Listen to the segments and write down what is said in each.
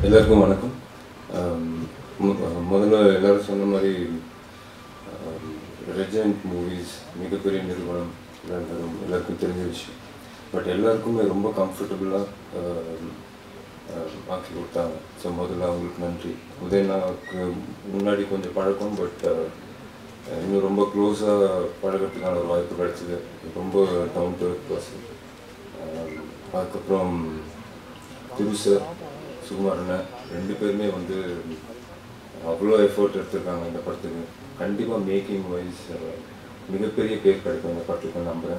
எல்லாருக்கும் வணக்கம் ஆம், மு- முதல்ல எல்லாரும் சொன்ன மாதிரி ரெஜெண்ட் மூவிஸ் மிகப்பெரிய நிறுவனம் எல்லாரும் எல்லாருக்கும் தெரிஞ்ச விஷயம் பட் எல்லாருக்குமே ரொம்ப கம்ஃபர்டபுளாக ஆக்கி கொடுத்தாங்க ஸோ முதல்ல அவங்களுக்கு நன்றி உதயநாக்கு முன்னாடி கொஞ்சம் பழக்கம் பட் இன்னும் ரொம்ப க்ளோஸாக பழகிறதுக்கான ஒரு வாய்ப்பு கிடைச்சிது ரொம்ப டவுன் டு பர்சன் அதுக்கப்புறம் திரு சார் சுகுமார் அண்ணன் ரெண்டு பேருமே வந்து அவ்வளோ எஃபோர்ட் எடுத்திருக்காங்க இந்த படத்துக்கு கண்டிப்பாக மேக்கிங் வைஸ் மிகப்பெரிய பேர் கிடைக்கும் இந்த படத்துக்கு நம்புகிறேன்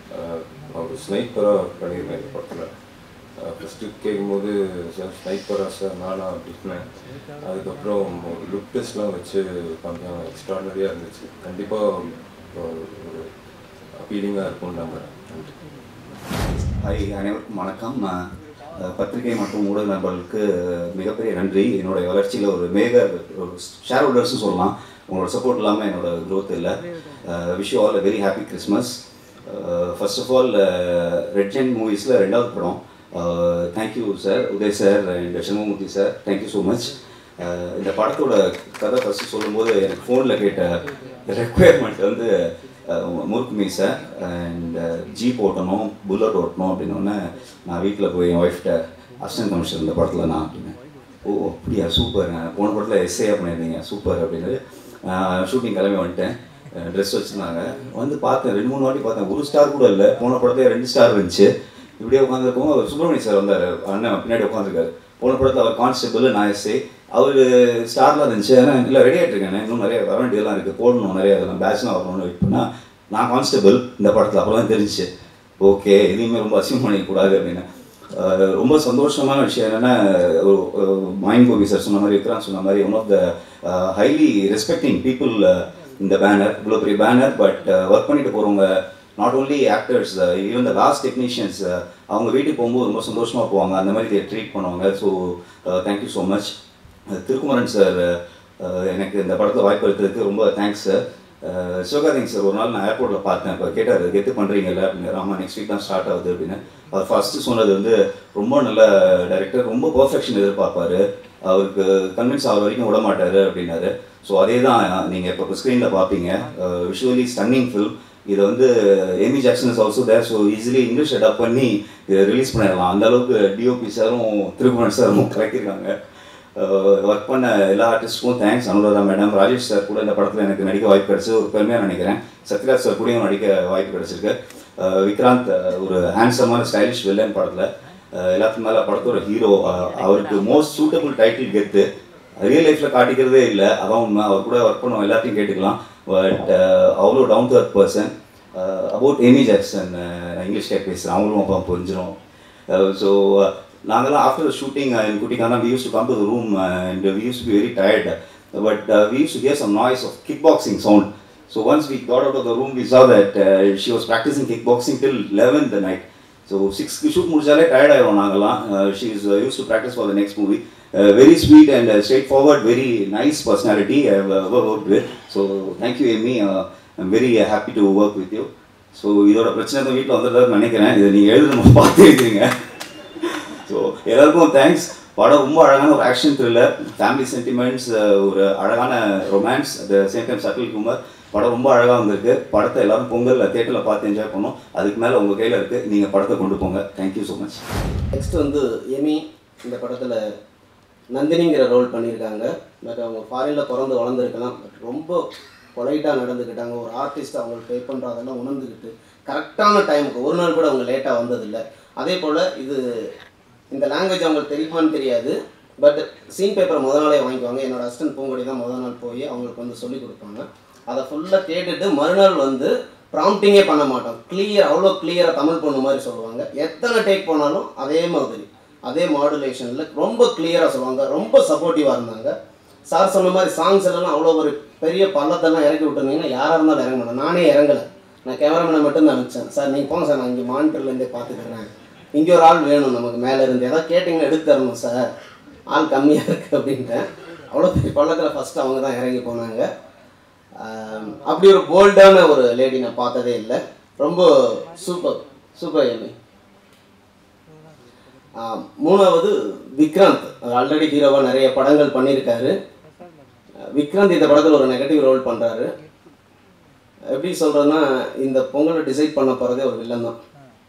அவர் ஸ்னைப்பராக பண்ணியிருக்கேன் இந்த படத்தில் ஃபஸ்ட்டு கேட்கும்போது சார் ஸ்னைப்பரா சார் நானா அப்படின்னேன் அதுக்கப்புறம் லுக் டெஸ்ட்லாம் வச்சு கொஞ்சம் எக்ஸ்ட்ராடனரியாக இருந்துச்சு கண்டிப்பாக ஒரு அப்பீலிங்காக இருக்கும்னு நம்புகிறேன் நன்றி ஹாய் அனைவருக்கும் வணக்கம் நான் அஹ், பத்திரிகை மற்றும் ஊடக நண்பர்களுக்கு மிகப்பெரிய நன்றி என்னோட வளர்ச்சியில் ஒரு மேக ஒரு ஷேர் ஹோல்டர்ஸ்னு சொல்லலாம் உங்களோட சப்போர்ட் இல்லாமல் என்னோட growth இல்லை wish you all very happy Christmas first of all Red Giant மூவிஸில் ரெண்டாவது படம் thank you sir Udhay sir and Shanmugamoorthy sir thank you so much இந்த படத்தோட கதை ஃபஸ்ட்டு சொல்லும்போது எனக்கு ஃபோனில் கேட்ட ரெக்குயர்மெண்ட் வந்து அஹ், முறுக்கு மீசை அண்ட் ஜீப் ஓட்டணும் புல்லட் ஓட்டணும் அப்படின்னோடனே நான் வீட்டில் போய் என் ஒய்ஃப்ட்ட அசிஸ்டன்ட் கமிஷனர் இந்த படத்தில் நான் அப்படின்னு ஓ அப்படியா சூப்பர் போன படத்தில் எஸ்ஏயா பண்ணியிருந்தீங்க சூப்பர் அப்படின்னு ஷூட்டிங் கிளம்பி வந்துட்டேன் ட்ரெஸ் வச்சுருந்தாங்க வந்து பார்த்தேன் ரெண்டு மூணு வாட்டி பார்த்தேன் ஒரு ஸ்டார் கூட இல்லை போன படத்துல ரெண்டு ஸ்டார் இருந்துச்சு இப்படியே உட்காந்துருக்கோம் அவர் சுப்பிரமணிய சார் வந்தார் அண்ணன் பின்னாடி உட்காந்துருக்காரு போன படத்தில் அவர் கான்ஸ்டபிள் நான் எஸ்ஏ அவர் ஸ்டார்லாம் இருந்துச்சு ஆனால் இல்லை ரெடி ஆகிட்டு இருக்கேன் இன்னும் நிறைய வர வேண்டியதெல்லாம் இருக்குது போடணும் நிறைய அதெல்லாம் பேட்ச்லாம் வரணும்னு வெயிட் பண்ணால் நான் கான்ஸ்டபிள் இந்த படத்தில் அப்போ தான் தெரிஞ்சுச்சு ஓகே எதையுமே ரொம்ப அசிங்கம் பண்ணிக்கக்கூடாது அப்படின்னு அஹ் ரொம்ப சந்தோஷமான விஷயம் என்னென்னா மைண்ட் கோபி சார் சொன்ன மாதிரி விக்ரான் சொன்ன மாதிரி one of the highly respecting people இந்த பேனர் இவ்வளோ பெரிய பேனர் பட் ஒர்க் பண்ணிட்டு போகிறவங்க not only actors even the last technicians அவங்க வீட்டுக்கு போகும்போது ரொம்ப சந்தோஷமாக போவாங்க அந்த மாதிரி ட்ரீட் பண்ணுவாங்க so thank you so much Thirukumaran sir எனக்கு இந்த படத்தில் வாய்ப்பு எடுத்ததுக்கு ரொம்ப தேங்க்ஸ் சார் சிவகார்த்திக் சார் ஒரு நாள் நான் ஏர்போர்ட்டில் பார்த்தேன் இப்போ கேட்டார் கெத்து பண்ணுறீங்கல்ல அப்படின்னு ஆமாம் நெக்ஸ்ட் வீக் தான் ஸ்டார்ட் ஆகுது அப்படின்னு அவர் ஃபஸ்ட்டு சொன்னது வந்து ரொம்ப நல்ல டைரக்டர் ரொம்ப பர்ஃபெக்ஷன் எதிர்பார்ப்பாரு அவருக்கு கன்வின்ஸ் ஆகிற வரைக்கும் விட மாட்டார் அப்படின்னாரு ஸோ அதே தான் நீங்கள் இப்போ ஸ்க்ரீனில் பார்ப்பீங்க விஷுவலி ஸ்டன்னிங் ஃபில்ம் இதை வந்து Amy Jackson is also there so easily English adapt பண்ணி இதை ரிலீஸ் பண்ணிடலாம் அந்த அளவுக்கு டிஓபி சாரும் திருக்குமரன் சாரும் கலக்கியிருக்காங்க ஒர்க் பண்ண எல்லா ஆர்டிஸ்ட்டுக்கும் thanks Anuradha madam Rajesh sir கூட இந்த படத்தில் எனக்கு நடிக்க வாய்ப்பு கிடச்சி ஒரு பெருமையாக நினைக்கிறேன் சத்யராஜ் சார் கூடயும் நடிக்க வாய்ப்பு கிடச்சிருக்கு அஹ் விக்ராந்த் அஹ் ஒரு ஹேண்ட்ஸமான ஸ்டைலிஷ் வில்லன் படத்தில் எல்லாத்துக்கும் மேலே படத்தோட ஹீரோ அவருக்கு most suitable title Gethu real லைஃப்பில் காட்டிக்கிறதே இல்லை அதான் உண்மை அவர் கூட ஒர்க் பண்ணோம் எல்லாத்தையும் கேட்டுக்கலாம் பட் அவ்வளோ down to earth person about Amy Jackson நான் இங்கிலீஷ் கேட் பேசுகிறேன் அவங்களும் அப்போ புரிஞ்சிடும் ஸோ நாங்கெல்லாம் ஆஃப்டர் ஷூட்டிங் என் குட்டிக்கான we use to come to the room and we use to be very tired but we use to hear some noise of kick boxing sound so once we got out of the room we saw that uh, she was practicing kickboxing till 11 the night so சிக்ஸ்க்கு shoot முடிச்சாலே tired ஆயிரும் நாங்கெல்லாம் she is use to practice for the next movie very sweet and straight forward very nice personality work with so thank you Amy I'm very happy to work with you so இதோட பிரச்சனை தான் வீட்டில் வந்துடுறதுன்னு நினைக்கிறேன் இதை நீங்கள் எழுதணும் பார்த்து எழுதுறீங்க ஸோ எல்லாருக்கும் தேங்க்ஸ் படம் ரொம்ப அழகான ஒரு ஆக்ஷன் த்ரில்லர் ஃபேமிலி சென்டிமெண்ட்ஸ் ஒரு அழகான romance at same time subtle humour படம் ரொம்ப அழகாக வந்திருக்கு படத்தை எல்லாரும் பொங்கலில் தேட்டரில் பார்த்து என்ஜாய் பண்ணோம் அதுக்கு மேலே உங்கள் கையில் இருக்குது நீங்கள் படத்தை கொண்டு போங்க தேங்க்யூ ஸோ மச் நெக்ஸ்ட் வந்து எமி இந்த படத்தில் நந்தினிங்கிற ரோல் பண்ணியிருக்காங்க பட் அவங்க ஃபாரினில் பிறந்து வளர்ந்துருக்கலாம் பட் ரொம்ப பொலைட்டாக நடந்துக்கிட்டாங்க ஒரு ஆர்டிஸ்ட் அவங்களுக்கு பே பண்ணுறதெல்லாம் உணர்ந்துக்கிட்டு கரெக்டான டைமுக்கு ஒரு நாள் கூட அவங்க லேட்டாக வந்ததில்லை அதே போல் இது இந்த லாங்குவேஜ் அவங்களுக்கு தெரியுமான்னு தெரியாது பட் சீன் பேப்பரை முத நாளே வாங்கிக்குவாங்க என்னோட அசிஸ்டன்ட் பூங்கொடி தான் முத நாள் போய் அவங்களுக்கு வந்து சொல்லி கொடுப்பாங்க அதை ஃபுல்லாக கேட்டுட்டு மறுநாள் வந்து ப்ராம்ப்டிங்கே பண்ண மாட்டோம் கிளியர் அவ்வளோ கிளியராக தமிழ் பொண்ணு மாதிரி சொல்லுவாங்க எத்தனை டேக் போனாலும் அதே மாதிரி அதே மாடுலேஷனில் ரொம்ப கிளியராக சொல்லுவாங்க ரொம்ப சப்போர்ட்டிவாக இருந்தாங்க சார் சொன்ன மாதிரி சாங்ஸ் எல்லாம் அவ்வளோ ஒரு பெரிய பள்ளத்தெல்லாம் இறக்கி விட்டுருந்தீங்கன்னா யாராக இருந்தாலும் இறங்க மாட்டேன் நானே இறங்கலை நான் கேமராமேனை மட்டும் தான் அனுப்பிச்சேன் சார் நீங்கள் போங்க சார் நான் இங்கே மானிட்டர்லேருந்தே பார்த்துக்கிறேன் இங்கே ஒரு ஆள் வேணும் நமக்கு மேலே இருந்து ஏதாவது கேட்டிங்கன்னா எடுத்து தரணும் சார் ஆள் கம்மியாக இருக்குது அப்படின்ட்டேன் அவ்வளோ பெரிய பள்ளத்தில் ஃபஸ்ட்டு அவங்க தான் இறங்கி போனாங்க ஆம், அப்படி ஒரு போல்டான ஒரு லேடி நான் பார்த்ததே இல்லை ரொம்ப சூப்பர் சூப்பர் எமி ஆம், மூணாவது விக்ராந்த் ஆல்ரெடி ஹீரோவாக நிறைய படங்கள் பண்ணியிருக்காரு அஹ் விக்ராந்த் இந்த படத்தில் ஒரு நெகட்டிவ் ரோல் பண்ணுறாரு எப்படி சொல்கிறதுன்னா இந்த பொங்கலை டிசைட் பண்ண போகிறதே ஒரு வில்லன் தான்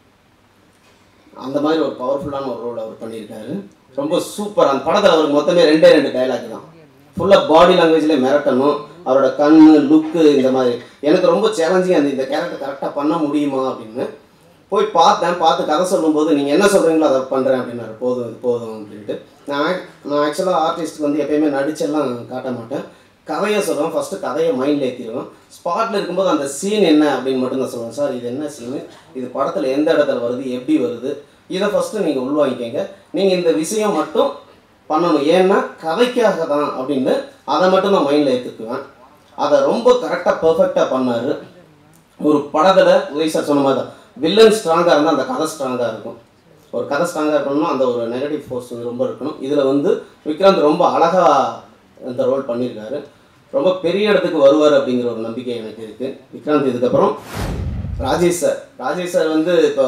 அந்த மாதிரி ஒரு பவர்ஃபுல்லான ஒரு ரோல் அவர் பண்ணியிருக்காரு ரொம்ப சூப்பர் அந்த படத்தில் அவருக்கு மொத்தமே ரெண்டே ரெண்டு டைலாக் தான் ஃபுல்லாக பாடி லாங்குவேஜ்லேயே மிரட்டணும் அவரோட கண் லுக்கு இந்த மாதிரி எனக்கு ரொம்ப சேலஞ்சிங் அந்த இந்த கேரக்டர் கரெக்டாக பண்ண முடியுமா அப்படின்னு போய் பார்த்தேன் பார்த்து கதை சொல்லும்போது நீங்கள் என்ன சொல்கிறீங்களோ அதை பண்ணுறேன் அப்படின்னாரு போதும் இது போதும் அப்படின்ட்டு நான் act- நான் ஆக்சுவலாக ஆர்டிஸ்ட் வந்து எப்பயுமே நடிச்செல்லாம் காட்ட மாட்டேன் கதையை சொல்லுவேன் ஃபஸ்ட்டு கதையை மைண்டில் ஏற்றிடுவேன் ஸ்பாட்டில் இருக்கும்போது அந்த சீன் என்ன அப்படின்னு மட்டும் தான் சொல்லுவேன் சார் இது என்ன சீனு இது படத்தில் எந்த இடத்துல வருது எப்படி வருது இதை ஃபஸ்ட்டு நீங்கள் உள்வாங்கிக்கங்க நீங்கள் இந்த விஷயம் மட்டும் பண்ணணும் ஏன்னா கதைக்காக தான் அப்படின்னு அதை மட்டும் நான் மைண்டில் ஏற்றுக்குவேன் அதை ரொம்ப கரெக்டாக பர்ஃபெக்டாக பண்ணார் ஒரு படத்தில் உதய் சார் சொன்ன மாதிரி தான் வில்லன் ஸ்ட்ராங்காக இருந்தால் அந்த கதை ஸ்ட்ராங்காக இருக்கும் ஒரு கதை ஸ்ட்ராங்காக இருக்கணும்னா அந்த ஒரு நெகட்டிவ் ஃபோர்ஸ் வந்து ரொம்ப இருக்கணும் இதில் வந்து விக்ராந்த் ரொம்ப அழகாக இந்த ரோல் பண்ணியிருக்காரு ரொம்ப பெரிய இடத்துக்கு வருவார் அப்படிங்கிற ஒரு நம்பிக்கை எனக்கு இருக்குது விக்ராந்த் இதுக்கப்புறம் ராஜேஷ் சார் ராஜேஷ் சார் வந்து இப்போ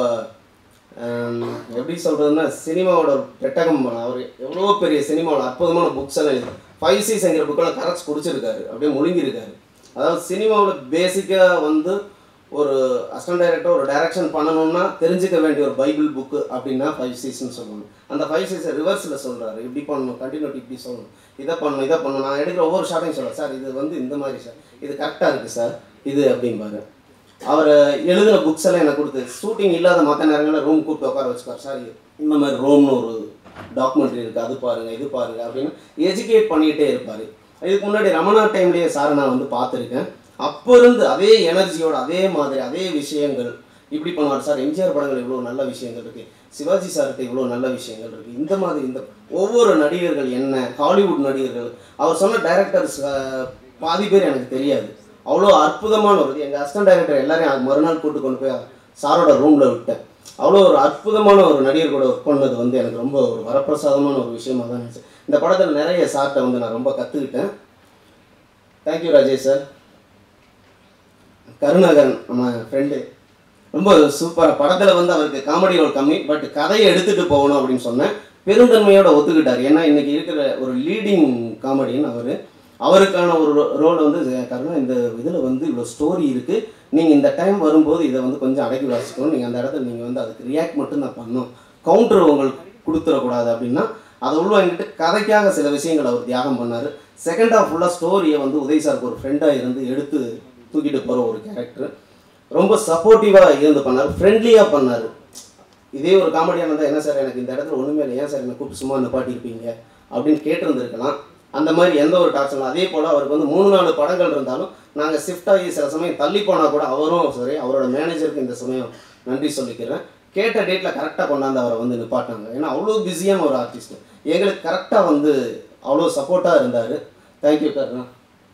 ஆம், எப்படி சொல்கிறதுன்னா சினிமாவோட ஒரு பெட்டகம் அவர் எவ்வளோ பெரிய சினிமாவோட அற்புதமான புக்ஸ் எல்லாம் எழுதி ஃபைவ் சீஸ்ங்கிற புக்கெல்லாம் கரைச்சி குடிச்சிருக்காரு அப்படியே முழுங்கியிருக்காரு அதாவது சினிமாவோட பேசிக்காக வந்து ஒரு அசிஸ்டன்ட் டைரக்டர் ஒரு டைரக்ஷன் பண்ணணும்னா தெரிஞ்சுக்க வேண்டிய ஒரு பைபிள் புக்கு அப்படின்னா ஃபைவ் சீஸ்னு சொல்லணும் அந்த ஃபைவ் சீஸை ரிவர்ஸில் சொல்கிறாரு இப்படி பண்ணணும் கண்டினியூட்டி இப்படி சொல்லணும் இதை பண்ணணும் இதை பண்ணணும் நான் எடுக்கிற ஒவ்வொரு ஷாட்டையும் சொல்கிறேன் சார் இது வந்து இந்த மாதிரி சார் இது கரெக்டாக இருக்குது சார் இது அப்படிம்பாரு அவர் எழுதின புக்ஸ் எல்லாம் எனக்கு கொடுத்து ஷூட்டிங் இல்லாத மற்ற நேரங்களில் ரூம் கூப்பிட்டு உட்கார வச்சுக்கார் சார் இந்த மாதிரி ரோம்னு ஒரு டாக்குமெண்ட்ரி இருக்குது அது பாருங்கள் இது பாருங்கள் அப்படின்னு எஜுகேட் பண்ணிகிட்டே இருப்பார் இதுக்கு முன்னாடி ரமணா டைம்லேயே சார் நான் வந்து பார்த்துருக்கேன் அப்போ இருந்து அதே எனர்ஜியோட அதே மாதிரி அதே விஷயங்கள் இப்படி பண்ணுவார் சார் எம்ஜிஆர் படங்கள் இவ்வளோ நல்ல விஷயங்கள் இருக்குது சிவாஜி சார்கிட்ட இவ்வளோ நல்ல விஷயங்கள் இருக்குது இந்த மாதிரி இந்த ஒவ்வொரு நடிகர்கள் என்ன ஹாலிவுட் நடிகர்கள் அவர் சொன்ன டைரக்டர்ஸ் பாதி பேர் எனக்கு தெரியாது அவ்வளோ அற்புதமான ஒரு எங்கள் அசிஸ்டன்ட் டைரக்டர் எல்லாரையும் அது மறுநாள் கூட்டு கொண்டு போய் சாரோட ரூமில் விட்டேன் அவ்வளோ ஒரு அற்புதமான ஒரு நடிகர் கூட ஒர்க் பண்ணது வந்து எனக்கு ரொம்ப ஒரு வரப்பிரசாதமான ஒரு விஷயமா தான் இருந்துச்சு இந்த படத்தில் நிறைய சார்ட்டை வந்து நான் ரொம்ப கற்றுக்கிட்டேன் தேங்க்யூ ராஜேஷ் சார் கருணாகரன் நம்ம ஃப்ரெண்டு ரொம்ப சூப்பராக படத்தில் வந்து அவருக்கு காமெடி ரோல் கம்மி பட் கதையை எடுத்துகிட்டு போகணும் அப்படின்னு சொன்னேன் பெருந்தன்மையோட ஒத்துக்கிட்டார் ஏன்னா இன்னைக்கு இருக்கிற ஒரு லீடிங் காமெடின்னு அவர் அவருக்கான ஒரு ரோல் வந்து கருணா இந்த இதில் வந்து இவ்வளோ ஸ்டோரி இருக்குது நீங்கள் இந்த டைம் வரும்போது இதை வந்து கொஞ்சம் அடக்கி வாசிக்கணும் நீங்கள் அந்த இடத்துல நீங்கள் வந்து அதுக்கு ரியாக்ட் மட்டும் தான் பண்ணணும் கவுண்டர் உங்களுக்கு கொடுத்துடக்கூடாது அப்படின்னா அதை உள்வாங்கிட்டு கதைக்காக சில விஷயங்கள் அவர் தியாகம் பண்ணார் செகண்ட் ஹாஃப் ஃபுல்லாக ஸ்டோரியை வந்து உதய் சாருக்கு ஒரு ஃப்ரெண்டாக இருந்து எடுத்து தூக்கிட்டு போகிற ஒரு கேரக்டர் ரொம்ப சப்போர்ட்டிவாக இருந்து பண்ணார் ஃப்ரெண்ட்லியாக பண்ணார் இதே ஒரு காமெடியாக இருந்தால் என்ன சார் எனக்கு இந்த இடத்துல ஒன்றுமே இல்லை ஏன் சார் என்னை கூப்பிட்டு சும்மா நிப்பாட்டியிருப்பீங்க அப்படின்னு கேட்டிருந்துருக்கலாம் அந்த மாதிரி எந்த ஒரு டார்ச்சரும் அதே போல் அவருக்கு வந்து மூணு நாலு படங்கள் இருந்தாலும் நாங்கள் ஷிஃப்ட் ஆகி சில சமயம் தள்ளி போனால் கூட அவரும் சரி அவரோட மேனேஜருக்கு இந்த சமயம் நன்றி சொல்லிக்கிறேன் கேட்ட டேட்டில் கரெக்டாக கொண்டாந்து அவரை வந்து நிப்பாட்டாங்க ஏன்னா அவ்வளோ பிஸியான ஒரு ஆர்டிஸ்ட் எங்களுக்கு கரெக்டாக வந்து அவ்வளோ சப்போர்ட்டாக இருந்தார் தேங்க்யூ கருணா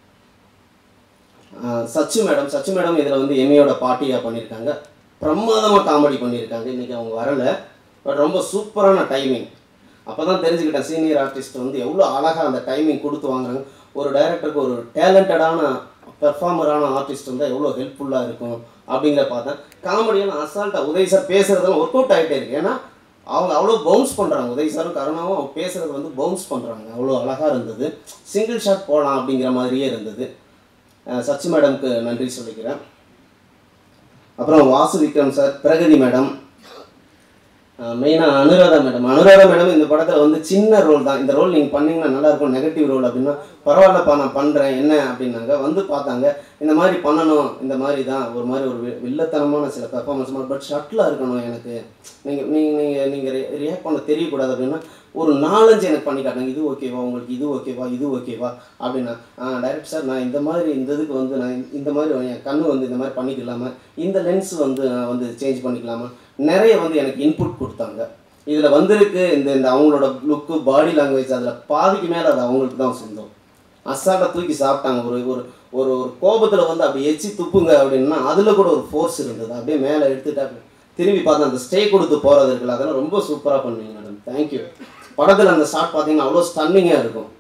ஆஹ் சச்சு மேடம் சச்சு மேடம் இதில் வந்து எம்ஏயோட பாட்டியாக பண்ணியிருக்காங்க பிரமாதமாக காமெடி பண்ணியிருக்காங்க இன்றைக்கி அவங்க வரலை பட் ரொம்ப சூப்பரான டைமிங் அப்போ தான் தெரிஞ்சுக்கிட்டேன் சீனியர் ஆர்டிஸ்ட் வந்து எவ்வளோ அழகாக அந்த டைமிங் கொடுத்து வாங்குறாங்க ஒரு டைரக்டருக்கு ஒரு டேலண்டடான பெர்ஃபார்மரான ஆர்டிஸ்ட் இருந்தால் எவ்வளோ ஹெல்ப்ஃபுல்லாக இருக்கும் அப்படிங்கிற பார்த்தேன் காமெடியான அசால்ட்டாக உதய் சார் பேசுகிறதெல்லாம் ஒர்க் அவுட் ஆகிட்டே இருக்கு ஏன்னா அவங்க அவ்வளோ பவுன்ஸ் பண்ணுறாங்க உதய் சாரும் கருணாவும் அவங்க பேசுகிறது வந்து பவுன்ஸ் பண்ணுறாங்க அவ்வளோ அழகாக இருந்தது சிங்கிள் ஷாட் போகலாம் அப்படிங்கிற மாதிரியே இருந்தது அஹ் சச்சி மேடம்க்கு நன்றி சொல்லிக்கிறேன் அப்புறம் வாசு விக்ரம் சார் பிரகதி மேடம் மெயினாக அனுராதா மேடம் அனுராதா மேடம் இந்த படத்தில் வந்து சின்ன ரோல் தான் இந்த ரோல் நீங்கள் பண்ணீங்கன்னா நல்லா இருக்கும் நெகட்டிவ் ரோல் அப்படின்னா பரவாயில்லப்பா நான் பண்ணுறேன் என்ன அப்படின்னாங்க வந்து பார்த்தாங்க இந்த மாதிரி பண்ணணும் இந்த மாதிரி தான் ஒரு மாதிரி ஒரு வி- வில்லத்தனமான சில பெர்ஃபார்மன்ஸ் மாதிரி பட் ஷட்டிலாக இருக்கணும் எனக்கு நீங்கள் நீங்கள் நீங்கள் நீங்கள் ரியாக்ட் பண்ண தெரியக்கூடாது அப்படின்னா ஒரு நாலஞ்சு எனக்கு பண்ணி காட்டுங்க இது ஓகேவா உங்களுக்கு இது ஓகேவா இது ஓகேவா அப்படின்னா டைரக்ட் சார் நான் இந்த மாதிரி இந்த இதுக்கு வந்து நான் இந்த மாதிரி என் கண்ணு வந்து இந்த மாதிரி பண்ணிக்கலாமா இந்த லென்ஸ் வந்து நான் வந்து சேஞ்ச் பண்ணிக்கலாமா நிறைய வந்து எனக்கு இன்புட் கொடுத்தாங்க இதில் வந்திருக்கு இந்த இந்த அவங்களோட லுக்கு பாடி லாங்குவேஜ் அதில் பாதிக்கு மேலே அது அவங்களுக்கு தான் சொந்தம் அசால்ட்டாக தூக்கி சாப்பிட்டாங்க ஒரு ஒரு ஒரு ஒரு கோபத்தில் வந்து அப்படி எச்சி துப்புங்க அப்படின்னா அதில் கூட ஒரு ஃபோர்ஸ் இருந்தது அப்படியே மேலே எடுத்துட்டு அப்படி திரும்பி பார்த்து அந்த ஸ்டே கொடுத்து போகிறது இருக்குல்ல அதெல்லாம் ரொம்ப சூப்பராக பண்ணுவீங்க மேடம் தேங்க்யூ படத்தில் அந்த ஷாட் பார்த்தீங்கன்னா அவ்வளோ ஸ்டன்னிங்காக இருக்கும்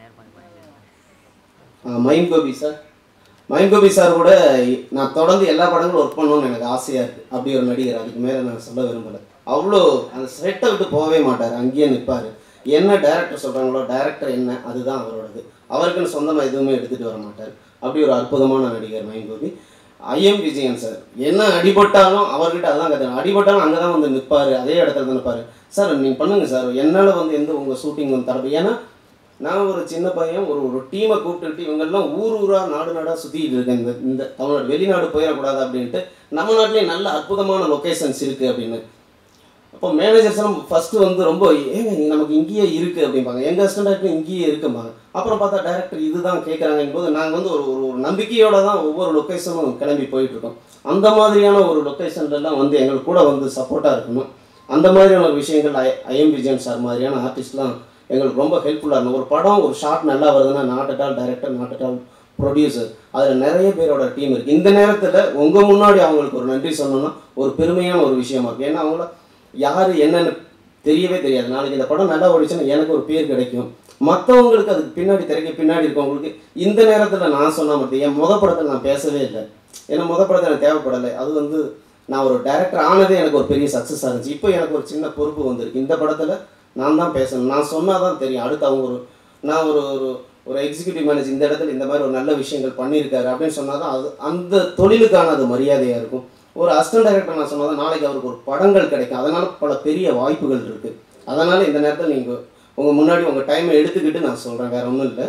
Mime Gopi sir Mime Gopi sir கூட நான் தொடர்ந்து எல்லா படங்களும் ஒர்க் பண்ணணும்னு எனக்கு ஆசையாக இருக்குது அப்படி ஒரு நடிகர் அதுக்கு மேலே நான் சொல்ல விரும்பலை அவ்வளோ அந்த செட்டை விட்டு போகவே மாட்டார் அங்கேயே நிற்பார் என்ன டைரக்டர் சொல்கிறாங்களோ டைரக்டர் என்ன அதுதான் அவரோடது அவருக்குன்னு சொந்தமாக எதுவுமே எடுத்துகிட்டு வர மாட்டார் அப்படி ஒரு அற்புதமான நடிகர் மைங்கோபி ஐஎம் விஜயன் சார் என்ன அடிபட்டாலும் அவர்கிட்ட அதான் கற்றுக்கணும் அடிபட்டாலும் அங்கே தான் வந்து நிற்பார் அதே இடத்துல தான் நிற்பார் சார் நீங்கள் பண்ணுங்கள் சார் என்னால் வந்து எந்த உங்கள் ஷூட்டிங் வந்து தரப்பு ஏன்னா நான் ஒரு சின்ன பையன் ஒரு ஒரு டீமை கூப்பிட்டுட்டு இவங்கெல்லாம் ஊர் ஊராக நாடு நாடாக சுற்றிட்டு இருக்கேன் இந்த இந்த தமிழ்நாடு வெளிநாடு போயிடக்கூடாது அப்படின்ட்டு நம்ம நாட்டிலேயே நல்ல அற்புதமான லொக்கேஷன்ஸ் இருக்குது அப்படின்னு அப்போ மேனேஜர்ஸ் எல்லாம் ஃபஸ்ட்டு வந்து ரொம்ப ஏங்க இங்க நமக்கு இங்கேயே இருக்குது அப்படிம்பாங்க எங்கள் ஸ்டாண்டர்ட் இங்கேயே இருக்கும்பாங்க அப்புறம் பார்த்தா டேரக்டர் இதுதான் கேட்குறாங்க போது நாங்கள் வந்து ஒரு ஒரு ஒரு நம்பிக்கையோட தான் ஒவ்வொரு லொக்கேஷனும் கிளம்பி போயிட்டு இருக்கோம் அந்த மாதிரியான ஒரு லொக்கேஷன்லாம் வந்து எங்களுக்கு கூட வந்து சப்போர்ட்டாக இருக்கணும் அந்த மாதிரியான ஒரு விஷயங்கள் ஐ ஐஎம் விஜயன் சார் மாதிரியான ஆர்டிஸ்ட்லாம் எங்களுக்கு ரொம்ப ஹெல்ப்ஃபுல்லாக இருக்கும் ஒரு படம் ஒரு ஷாட் நல்லா வருதுன்னா not at all director not at all producer அதில் நிறைய பேரோட டீம் இருக்குது இந்த நேரத்தில் உங்கள் முன்னாடி அவங்களுக்கு ஒரு நன்றி சொல்லணும்னா ஒரு பெருமையான ஒரு விஷயமா இருக்குது ஏன்னா அவங்கள யார் என்னன்னு தெரியவே தெரியாது நாளைக்கு இந்த படம் நல்லா ஓடிச்சுன்னா எனக்கு ஒரு பேர் கிடைக்கும் மற்றவங்களுக்கு அதுக்கு பின்னாடி திரைக்கு பின்னாடி இருக்கவங்களுக்கு இந்த நேரத்தில் நான் சொன்ன மட்டும் என் முத படத்தில் நான் பேசவே இல்லை ஏன்னா முத படத்தில் எனக்கு தேவைப்படலை அது வந்து நான் ஒரு டைரக்டர் ஆனதே எனக்கு ஒரு பெரிய சக்ஸஸாக இருந்துச்சு இப்போ எனக்கு ஒரு சின்ன பொறுப்பு வந்திருக்கு இந்த படத்தில் நான் தான் பேசணும் நான் சொன்னால் தான் தெரியும் அடுத்து அவங்க ஒரு நான் ஒரு ஒரு ஒரு எக்ஸிக்யூட்டிவ் மேனேஜர் இந்த இடத்துல இந்த மாதிரி ஒரு நல்ல விஷயங்கள் பண்ணியிருக்காரு அப்படின்னு சொன்னால் தான் அது அந்த தொழிலுக்கான அது மரியாதையாக இருக்கும் ஒரு அசிஸ்டன்ட் டைரக்டர் நான் சொன்னால் தான் நாளைக்கு அவருக்கு ஒரு படங்கள் கிடைக்கும் அதனால் பல பெரிய வாய்ப்புகள் இருக்குது அதனால் இந்த நேரத்தில் நீங்கள் உங்கள் முன்னாடி உங்கள் டைமை எடுத்துக்கிட்டு நான் சொல்கிறேன் வேற ஒன்றும் இல்லை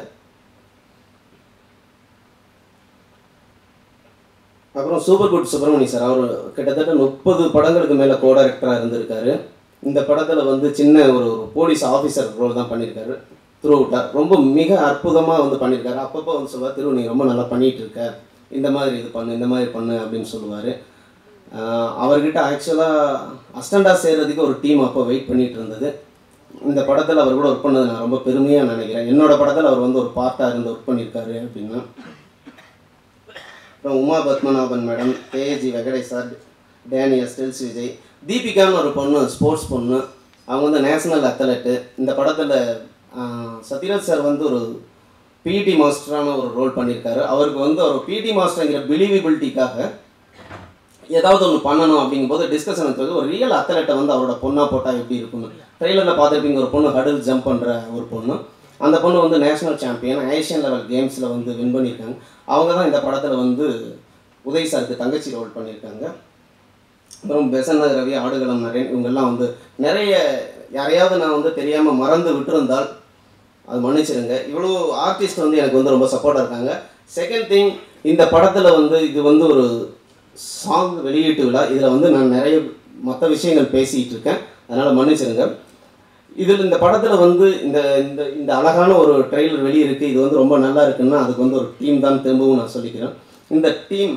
அப்புறம் சூப்பர் குட் சுப்பிரமணி சார் அவர் கிட்டத்தட்ட முப்பது படங்களுக்கு மேலே கோ டைரக்டராக இருந்திருக்காரு இந்த படத்தில் வந்து சின்ன ஒரு ஒரு போலீஸ் ஆஃபீஸர் ரோல் தான் பண்ணியிருக்காரு த்ரூ ரொம்ப மிக அற்புதமாக வந்து பண்ணியிருக்காரு அப்பப்போ வந்து சொல்லுவார் திரு நீ ரொம்ப நல்லா பண்ணிகிட்டு இருக்க இந்த மாதிரி இது பண்ணு இந்த மாதிரி பண்ணு அப்படின்னு சொல்லுவார் அவர்கிட்ட ஆக்சுவலாக அஸ்டண்டாக சேர்றதுக்கு ஒரு டீம் அப்போ வெயிட் பண்ணிட்டு இருந்தது இந்த படத்தில் அவர் கூட ஒர்க் பண்ணது நான் ரொம்ப பெருமையாக நினைக்கிறேன் என்னோட படத்தில் அவர் வந்து ஒரு பார்ட்டாக இருந்து ஒர்க் பண்ணியிருக்காரு அப்படின்னா அப்புறம் Uma Padmanabhan madam KG Venkatesh sir Daniel stills Vijay தீபிகான்னு ஒரு பொண்ணு ஸ்போர்ட்ஸ் பொண்ணு அவங்க வந்து நேஷனல் அத்லெட்டு இந்த படத்தில் சத்யராஜ் சார் வந்து ஒரு பிடி மாஸ்டரான ஒரு ரோல் பண்ணியிருக்காரு அவருக்கு வந்து ஒரு பிடி மாஸ்டருங்கிற பிலீவிபிலிட்டிக்காக ஏதாவது ஒன்று பண்ணணும் அப்படிங்கும்போது டிஸ்கஷன் எடுத்தது ஒரு ரியல் அத்லெட்டை வந்து அவரோட பொண்ணாக போட்டால் எப்படி இருக்கும்னு ட்ரெய்லரில் பார்த்துருப்பீங்க ஒரு பொண்ணு ஹடில் ஜம்ப் பண்ணுற ஒரு பொண்ணு அந்த பொண்ணு வந்து நேஷனல் சாம்பியன் ஏஷியன் லெவல் கேம்ஸில் வந்து வின் பண்ணியிருக்காங்க அவங்க தான் இந்த படத்தில் வந்து உதய் சாருக்கு தங்கச்சி ரோல் பண்ணியிருக்காங்க அப்புறம் பெசன்ன ரவி ஆடுகளம் நரேன் இவங்கெல்லாம் வந்து நிறைய யாரையாவது நான் வந்து தெரியாமல் மறந்து விட்டிருந்தால் அது மன்னிச்சிடுங்க இவ்வளோ ஆர்டிஸ்ட் வந்து எனக்கு வந்து ரொம்ப சப்போர்ட்டாக இருக்காங்க செகண்ட் திங் இந்த படத்தில் வந்து இது வந்து ஒரு சாங் வெளியீட்டு விழா இதில் வந்து நான் நிறைய மற்ற விஷயங்கள் பேசிகிட்டு இருக்கேன் அதனால் மன்னிச்சிடுங்க இதில் இந்த படத்தில் வந்து இந்த இந்த இந்த அழகான ஒரு ட்ரெய்லர் வெளியே இருக்குது இது வந்து ரொம்ப நல்லா இருக்குன்னா அதுக்கு வந்து ஒரு டீம் தான் திரும்பவும் நான் சொல்லிக்கிறேன் இந்த டீம்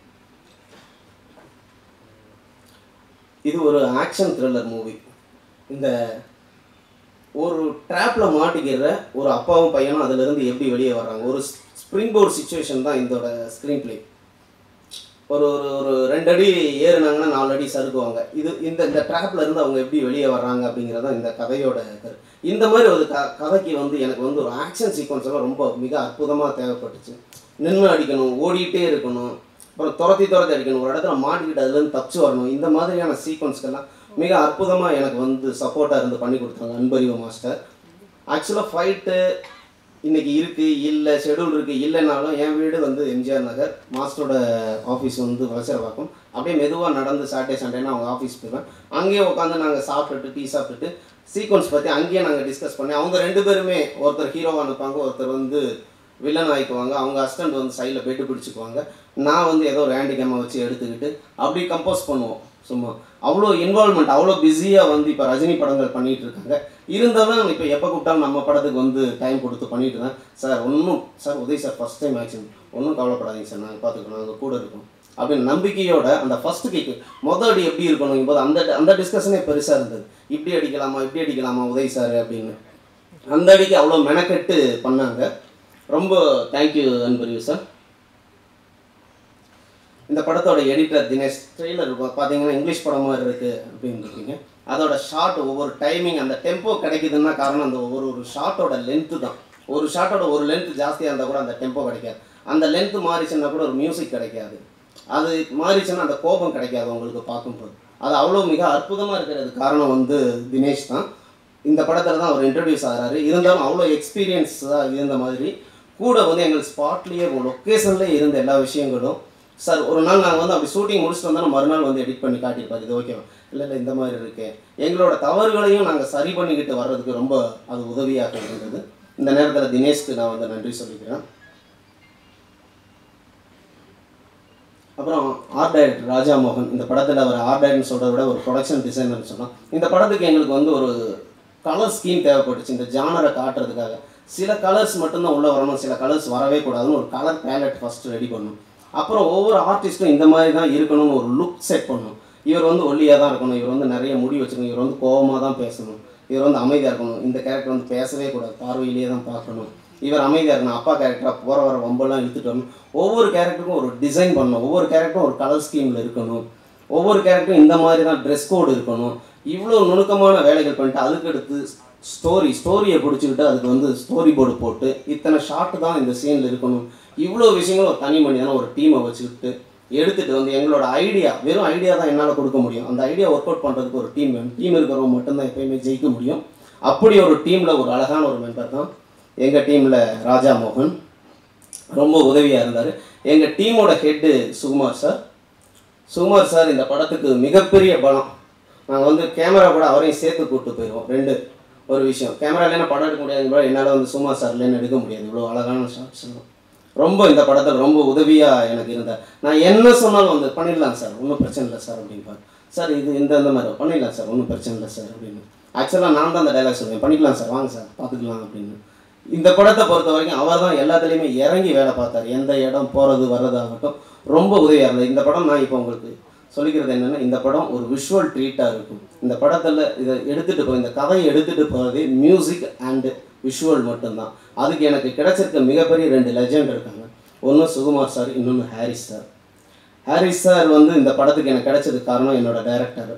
இது ஒரு ஆக்ஷன் த்ரில்லர் மூவி இந்த ஒரு ட்ராப்பில் மாட்டிக்கிற ஒரு அப்பாவும் பையனும் அதிலிருந்து எப்படி வெளியே வர்றாங்க ஒரு ஸ்ப்ரிங் போர்ட் சுச்சுவேஷன் தான் இதோட ஸ்க்ரீன் ப்ளே ஒரு ஒரு ஒரு ரெண்டு அடி ஏறுனாங்கன்னா நாலு அடி சறுக்குவாங்க இது இந்த இந்த ட்ராப்ல இருந்து அவங்க எப்படி வெளியே வர்றாங்க அப்படிங்கிறது தான் இந்த கதையோட கரு இந்த மாதிரி ஒரு க கதைக்கு வந்து எனக்கு வந்து ஒரு ஆக்ஷன் சீக்வன்ஸ் எல்லாம் ரொம்ப மிக அற்புதமாக தேவைப்பட்டுச்சு நின்று அடிக்கணும் ஓடிட்டே இருக்கணும் அப்புறம் துரத்தி துரத்தி அடிக்கணும் ஒரு இடத்துல மாட்டிக்கிட்டு அதுலேருந்து தப்பிச்சு வரணும் இந்த மாதிரியான சீக்வன்ஸ்க்கெல்லாம் மிக அற்புதமாக எனக்கு வந்து சப்போர்ட்டாக இருந்து பண்ணி கொடுத்தாங்க அன்பறிவு மாஸ்டர் ஆக்சுவலாக ஃபைட்டு இன்னைக்கு இருக்கு இல்லை ஷெடியூல் இருக்கு இல்லைனாலும் என் வீடு வந்து எம்ஜிஆர் நகர் மாஸ்டரோட ஆஃபீஸ் வந்து வளசரவாக்கம் அப்படியே மெதுவாக நடந்து சாட்டர்டே சண்டேனா அவங்க ஆஃபீஸ் போயிடுவேன் அங்கேயே உட்காந்து நாங்கள் சாப்பிட்டுட்டு டீ சாப்பிட்டுட்டு சீக்வன்ஸ் பற்றி அங்கேயே நாங்கள் டிஸ்கஸ் பண்ணி அவங்க ரெண்டு பேருமே ஒருத்தர் ஹீரோவாக நிற்பாங்க ஒருத்தர் வந்து வில்லன் ஆகிக்குவாங்க அவங்க அசிஸ்டண்ட் வந்து சைடில் பெட்டு பிடிச்சிக்குவாங்க நான் வந்து ஏதோ ஒரு ஹேண்டிகேமை வச்சு எடுத்துக்கிட்டு அப்படி கம்போஸ் பண்ணுவோம் சும்மா அவ்வளோ இன்வால்மெண்ட் அவ்வளோ பிஸியாக வந்து இப்போ ரஜினி படங்கள் பண்ணிகிட்டு இருக்காங்க இருந்தாலும் இப்போ எப்போ கூப்பிட்டாலும் நம்ம படத்துக்கு வந்து டைம் கொடுத்து பண்ணிட்டு இருக்கேன் சார் ஒன்றும் sir Udhay sir first time action ஒன்றும் கவலைப்படாதீங்க சார் நாங்கள் பார்த்துக்கணும் நாங்கள் கூட இருக்கோம் அப்படின்னு நம்பிக்கையோட அந்த ஃபர்ஸ்ட் கிக்கு மொதல் அடி எப்படி இருக்கணும் போது அந்த அந்த டிஸ்கஷனே பெருசாக இருந்தது இப்படி அடிக்கலாமா இப்படி அடிக்கலாமா உதய் சார் அப்படின்னு அந்த அடிக்கு அவ்வளோ மெனக்கெட்டு பண்ணாங்க ரொம்ப தேங்க்யூ அன்பரியூ சார் இந்த படத்தோட எடிட்டர் தினேஷ் ட்ரெய்லர் பார்த்தீங்கன்னா இங்கிலீஷ் படம் மாதிரி இருக்குது அப்படின்னு இருக்கீங்க அதோட ஷார்ட் ஒவ்வொரு டைமிங் அந்த டெம்போ கிடைக்குதுன்னா காரணம் அந்த ஒவ்வொரு ஒரு ஷார்ட்டோட லென்த்து தான் ஒரு ஷார்ட்டோட ஒரு லென்த் ஜாஸ்தியாக இருந்தால் கூட அந்த டெம்போ கிடைக்காது அந்த லென்த்து மாறிச்சுன்னா கூட ஒரு மியூசிக் கிடைக்காது அது மாறிச்சுன்னா அந்த கோபம் கிடைக்காது உங்களுக்கு பார்க்கும்போது அது அவ்வளோ மிக அற்புதமாக இருக்கிறது காரணம் வந்து தினேஷ் தான் இந்த படத்தில் தான் அவர் இன்ட்ரடியூஸ் ஆகிறாரு இருந்தாலும் அவ்வளோ எக்ஸ்பீரியன்ஸாக இருந்த மாதிரி கூட வந்து எங்களுக்கு ஸ்பாட்லேயே லொக்கேஷன்லேயே இருந்த எல்லா விஷயங்களும் சார் ஒரு நாள் நாங்கள் வந்து அப்படி ஷூட்டிங் முடிச்சுட்டு வந்தாலும் மறுநாள் வந்து எடிட் பண்ணி காட்டியிருப்பார் இது ஓகேவா இல்லை இல்லை இந்த மாதிரி இருக்கு எங்களோட தவறுகளையும் நாங்கள் சரி பண்ணிக்கிட்டு வர்றதுக்கு ரொம்ப அது உதவியாக இருந்தது இந்த நேரத்தில் தினேஷ்க்கு நான் வந்து நன்றி சொல்லிக்கிறேன் அப்புறம் ஆர்ட் டைரக்டர் ராஜா மோகன் இந்த படத்தில் அவர் ஆர்ட் டைரக்டர்னு சொல்கிறத விட ஒரு ப்ரொடக்ஷன் டிசைனர்னு சொன்னோம் இந்த படத்துக்கு எங்களுக்கு வந்து ஒரு கலர் ஸ்கீம் தேவைப்பட்டுச்சு இந்த ஜானரை காட்டுறதுக்காக சில கலர்ஸ் மட்டும்தான் உள்ளே வரணும் சில கலர்ஸ் வரவே கூடாதுன்னு ஒரு கலர் பேலட் ஃபஸ்ட்டு ரெடி பண்ணணும் அப்புறம் ஒவ்வொரு ஆர்டிஸ்ட்டும் இந்த மாதிரி தான் இருக்கணும்னு ஒரு லுக் செட் பண்ணணும் இவர் வந்து ஒல்லியாக தான் இருக்கணும் இவர் வந்து நிறைய முடி வச்சுக்கணும் இவர் வந்து கோவமாக தான் பேசணும் இவர் வந்து அமைதியாக இருக்கணும் இந்த கேரக்டர் வந்து பேசவே கூடாது பார்வையிலேயே தான் பார்க்கணும் இவர் அமைதியாக இருக்கணும் அப்பா கேரக்டராக போகிற வர வம்பெல்லாம் இழுத்துட்டு வரணும் ஒவ்வொரு கேரக்டருக்கும் ஒரு டிசைன் பண்ணணும் ஒவ்வொரு கேரக்டரும் ஒரு கலர் ஸ்கீமில் இருக்கணும் ஒவ்வொரு கேரக்டரும் இந்த மாதிரி தான் ட்ரெஸ் கோடு இருக்கணும் இவ்வளோ நுணுக்கமான வேலைகள் பண்ணிட்டு அதுக்கு அடுத்து ஸ்டோரி ஸ்டோரியை பிடிச்சிக்கிட்டு அதுக்கு வந்து ஸ்டோரி போர்டு போட்டு இத்தனை ஷாட் தான் இந்த சீனில் இருக்கணும் இவ்வளோ விஷயங்களும் ஒரு தனி மனிதன ஒரு டீமை வச்சுக்கிட்டு எடுத்துகிட்டு வந்து எங்களோட ஐடியா வெறும் ஐடியா தான் என்னால் கொடுக்க முடியும் அந்த ஐடியா ஒர்க் அவுட் பண்ணுறதுக்கு ஒரு டீம் வேணும் டீம் இருக்கிறவங்க மட்டும்தான் எப்பயுமே ஜெயிக்க முடியும் அப்படி ஒரு டீமில் ஒரு அழகான ஒரு மெம்பர் தான் எங்கள் டீமில் ராஜா மோகன் ரொம்ப உதவியாக இருந்தார் எங்கள் டீமோட head Sukumar sir Sukumar sir இந்த படத்துக்கு மிகப்பெரிய பலம் நாங்கள் வந்து கேமரா கூட அவரையும் சேர்த்து கூப்பிட்டு போயிடுவோம் ரெண்டு ஒரு விஷயம் கேமரா இல்லைன்னா படம் எடுக்க முடியாது என்னால் வந்து சுகுமார் சார் இல்லைன்னு எடுக்க முடியாது இவ்வளோ அழகான ஷார்ட்ஸ் ரொம்ப இந்த படத்தில் ரொம்ப உதவியாக எனக்கு இருந்தார் நான் என்ன சொன்னாலும் வந்து பண்ணிடலாம் சார் ஒன்றும் பிரச்சனை இல்லை சார் அப்படின்பார் சார் இது இந்த இந்த மாதிரி பண்ணிடலாம் சார் ஒன்றும் பிரச்சனை இல்லை சார் அப்படின்னு ஆக்சுவலாக நான் தான் அந்த டைலாக் சொல்லுவேன் பண்ணிக்கலாம் சார் வாங்க சார் பார்த்துக்கலாம் அப்படின்னு இந்த படத்தை பொறுத்த வரைக்கும் அவர் தான் எல்லாத்துலேயுமே இறங்கி வேலை பார்த்தார் எந்த இடம் போகிறது வர்றதாகட்டும் ரொம்ப உதவியாக இருந்தது இந்த படம் நான் இப்போ உங்களுக்கு சொல்லிக்கிறது என்னென்னா இந்த படம் ஒரு விஷுவல் ட்ரீட்டாக இருக்கும் இந்த படத்தில் இதை எடுத்துகிட்டு போய் இந்த கதையை எடுத்துகிட்டு போகிறதே மியூசிக் அண்டு விஷுவல் மட்டும்தான் அதுக்கு எனக்கு கிடைச்சிருக்க மிகப்பெரிய ரெண்டு லெஜெண்ட் இருக்காங்க ஒன்று சுகுமார் சார் இன்னொன்று ஹாரிஸ் சார் ஹாரிஸ் சார் வந்து இந்த படத்துக்கு எனக்கு கிடைச்சதுக்கு காரணம் என்னோட director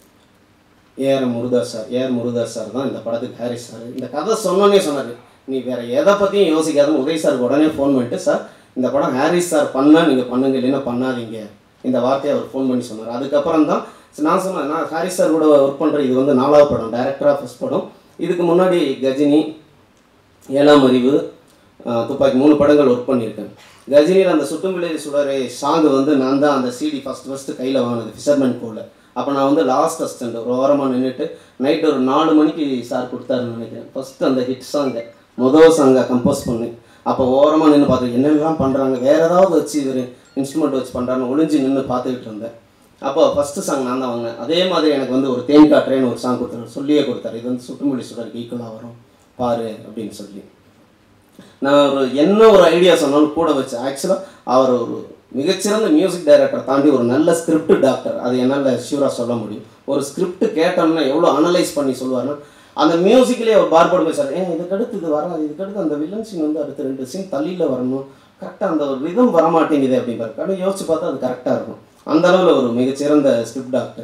AR Murugadoss sir AR Murugadoss sir தான் இந்த படத்துக்கு ஹாரிஸ் சார் இந்த கதை சொன்னோன்னே சொன்னார் நீ வேற எதை பற்றியும் யோசிக்காத உதய் சார் உடனே ஃபோன் பண்ணிட்டு சார் இந்த படம் ஹாரிஸ் சார் பண்ணால் நீங்கள் பண்ணுங்க இல்லைன்னா பண்ணாதீங்க இந்த வார்த்தையை அவர் ஃபோன் பண்ணி சொன்னார் அதுக்கப்புறம் தான் நான் சொன்னேன் நான் ஹாரிஸ் சார் கூட ஒர்க் பண்ணுற இது வந்து நாலாவது படம் டைரக்டராக ஃபஸ்ட் படம் இதுக்கு முன்னாடி கஜினி ஏழாம் அறிவு ஆஹ், துப்பாக்கி மூணு படங்கள் ஒர்க் பண்ணியிருக்கேன் கஜினியில் அந்த சுட்டும்பிள்ளை சுடரே சாங் வந்து நான் தான் அந்த சிடி ஃபஸ்ட் ஃபஸ்ட்டு கையில் வாங்கினது ஃபிஷர்மேன் கோவில் அப்போ நான் வந்து லாஸ்ட் அஸ்டண்ட் ஒரு ஓரமாக நின்றுட்டு நைட் ஒரு நாலு மணிக்கு சார் கொடுத்தாருன்னு நினைக்கிறேன் ஃபஸ்ட்டு அந்த ஹிட் சாங்கை முதல் சாங்கை கம்போஸ் பண்ணி அப்போ ஓரமாக நின்று பார்த்து என்னெல்லாம் பண்ணுறாங்க வேறு ஏதாவது வச்சு இவர் இன்ஸ்ட்ருமெண்ட் வச்சு பண்ணுறான்னு ஒளிஞ்சு நின்று பார்த்துக்கிட்டு இருந்தேன் அப்போ ஃபஸ்ட்டு சாங் நான் தான் வாங்கினேன் அதே மாதிரி எனக்கு வந்து ஒரு தேன் காட்டுறேன்னு ஒரு சாங் கொடுத்தாரு சொல்லியே கொடுத்தாரு இது வந்து சுட்டுமொழி சுடருக்கு ஈக்குவலாக வரும் பாரு அப்படின்னு சொல்லி நான் ஒரு என்ன ஒரு ஐடியா சொன்னாலும் கூட வச்சு ஆக்சுவலாக அவர் ஒரு மிகச்சிறந்த மியூசிக் டைரக்டர் தாண்டி ஒரு நல்ல ஸ்கிரிப்ட் டாக்டர் அது என்னால் ஷூராக சொல்ல முடியும் ஒரு ஸ்கிரிப்ட் கேட்டோம்னா எவ்வளோ அனலைஸ் பண்ணி சொல்லுவார்னா அந்த மியூசிக்லேயே ஒரு பார்போர்டு போய் சார் ஏன் இதுக்கு அடுத்து இது வராது இதுக்கு அடுத்து அந்த வில்லன் சீன் வந்து அடுத்து ரெண்டு சீன் தள்ளியில் வரணும் கரெக்டாக அந்த ஒரு ரிதம் வரமாட்டேங்குது அப்படிம்பாரு கடை யோசிச்சு பார்த்தா அது கரெக்டாக இருக்கும் அந்த அளவில் ஒரு மிகச்சிறந்த ஸ்கிரிப்ட் டாக்டர்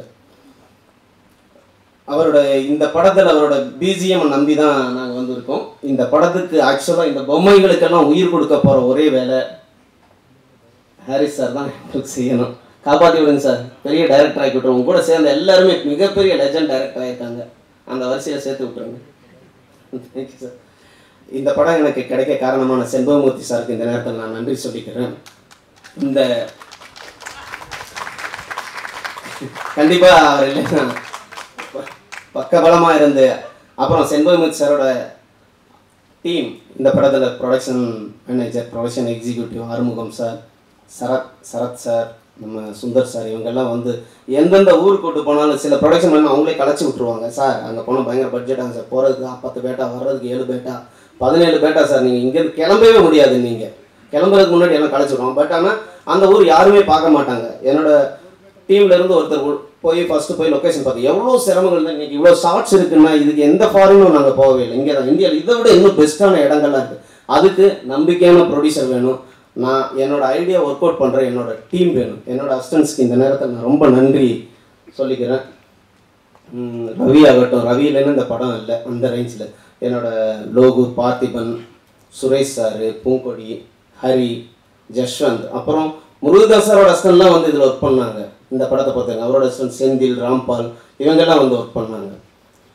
அவரோட இந்த படத்தில் அவரோட பிஜிஎம் நம்பி தான் நாங்கள் வந்திருக்கோம் இந்த படத்துக்கு ஆக்சுவலாக இந்த பொம்மைகளுக்கெல்லாம் உயிர் கொடுக்க போகிற ஒரே வேலை ஹாரிஸ் சார் தான் எங்களுக்கு செய்யணும் காப்பாற்றி விடுங்க சார் பெரிய டைரக்டர் ஆக்கி விட்ருவோம் உங்க கூட சேர்ந்த எல்லாருமே மிகப்பெரிய லெஜண்ட் டைரக்டர் ஆயிருக்காங்க அந்த வரிசையில் சேர்த்து விட்ருங்க தேங்க்யூ சார் இந்த படம் எனக்கு கிடைக்க காரணமான செண்பகமூர்த்தி சாருக்கு இந்த நேரத்தில் நான் நன்றி சொல்லிக்கிறேன் இந்த கண்டிப்பாக அவர் இல்லைன்னா பக்கபலமாக இருந்து அப்புறம் செண்பகமூர்த்தி சாரோட டீம் இந்த படத்தில் production manager production executive Arumugam sir Sarath Sarath sir நம்ம சுந்தர் சார் இவங்கெல்லாம் வந்து எந்தெந்த ஊருக்கு கூட்டு போனாலும் சில ப்ரொடக்ஷன் பண்ண அவங்களே கலைச்சி விட்ருவாங்க சார் அங்கே போனால் பயங்கர பட்ஜெட்டாங்க சார் போகிறதுக்கு பத்து பேட்டா வர்றதுக்கு ஏழு பேட்டா பதினேழு பேட்டா சார் நீங்கள் இங்கேருந்து கிளம்பவே முடியாது நீங்கள் கிளம்புறதுக்கு முன்னாடி எல்லாம் கலைச்சி விடுவாங்க பட் ஆனால் அந்த ஊர் யாருமே பார்க்க மாட்டாங்க என்னோட டீம்ல இருந்து ஒருத்தர் உள்- போய் ஃபர்ஸ்ட் போய் லொகேஷன் பார்த்து எவ்வளோ சிரமங்கள் தான் இன்னைக்கு இவ்வளோ ஷார்ட்ஸ் இருக்குன்னா இதுக்கு எந்த ஃபாரினும் நாங்கள் போகவே இல்லை இங்கே தான் இந்தியாவில் இதை விட இன்னும் பெஸ்ட்டான இடங்கள்லாம் இருக்குது அதுக்கு நம்பிக்கையான ப்ரொடியூசர் வேணும் நான் என்னோட ஐடியா ஒர்க் அவுட் பண்ணுற என்னோட டீம் வேணும் என்னோட அசிஸ்டன்ஸ்க்கு இந்த நேரத்தில் நான் ரொம்ப நன்றி சொல்லிக்கிறேன் ம், ரவி ஆகட்டும் ரவி இல்லைன்னு இந்த படம் இல்லை அந்த ரேஞ்சில் என்னோட லோகு பார்த்திபன் சுரேஷ் சார் பூங்கொடி ஹரி ஜஷ்வந்த் அப்புறம் முருகதாஸ் சாரோட அஸ்டன்லாம் வந்து இதில் ஒர்க் பண்ணாங்க இந்த படத்தை பொறுத்தவரைக்கும் அவரோட அஸ்டன் செந்தில் ராம்பால் இவங்கெல்லாம் வந்து ஒர்க் பண்ணாங்க